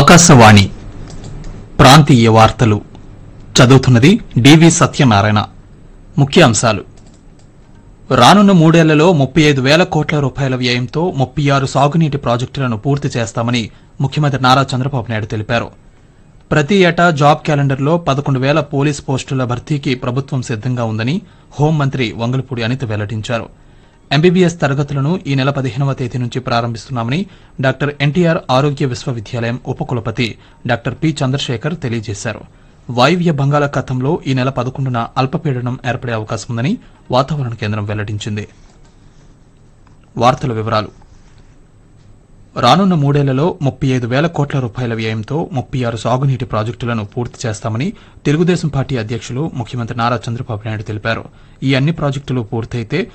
ఆకాశవాణి ప్రాంతీయ వార్తలు చదువుతున్నది డివి సత్యనారాయణ ముఖ్యాంశాలు రానున్న మూడేళ్లలో ముప్పై ఐదు వేల కోట్ల రూపాయల వ్యయంతో ముప్పై ఆరు సాగునీటి ప్రాజెక్టులను పూర్తి చేస్తామని ముఖ్యమంత్రి నారా చంద్రబాబు నాయుడు తెలిపారు ప్రతి ఏటా జాబ్ క్యాలెండర్లో పదకొండు వేల పోలీస్ పోస్టుల భర్తీకి ప్రభుత్వం సిద్దంగా ఉందని హోంమంత్రి వంగలపూడి అనిత వెల్లడించారు ఎంబీబీఎస్ తరగతులను ఈ నెల పదిహేనవ తేదీ నుంచి ప్రారంభిస్తున్నామని డాక్టర్ ఎన్టీఆర్ ఆరోగ్య విశ్వవిద్యాలయం ఉపకులపతి డాక్టర్ పి చంద్రశేఖర్ తెలియజేశారు వాయువ్య బంగాళాఖాతంలో ఈ నెల పదకొండున అల్పపీడనం ఏర్పడే అవకాశం ఉందని వాతావరణ కేంద్రం వెల్లడించింది వార్తల వివరాలు రానున్న మూడేళ్లలో ముప్పై ఐదు వేల కోట్ల రూపాయల వ్యయంతో ముప్పై ఆరు సాగునీటి ప్రాజెక్టులను పూర్తి చేస్తామని తెలుగుదేశం పార్టీ అధ్యక్షులు ముఖ్యమంత్రి నారా చంద్రబాబు నాయుడు తెలిపారు ఈ అన్ని ప్రాజెక్టులు పూర్తయితే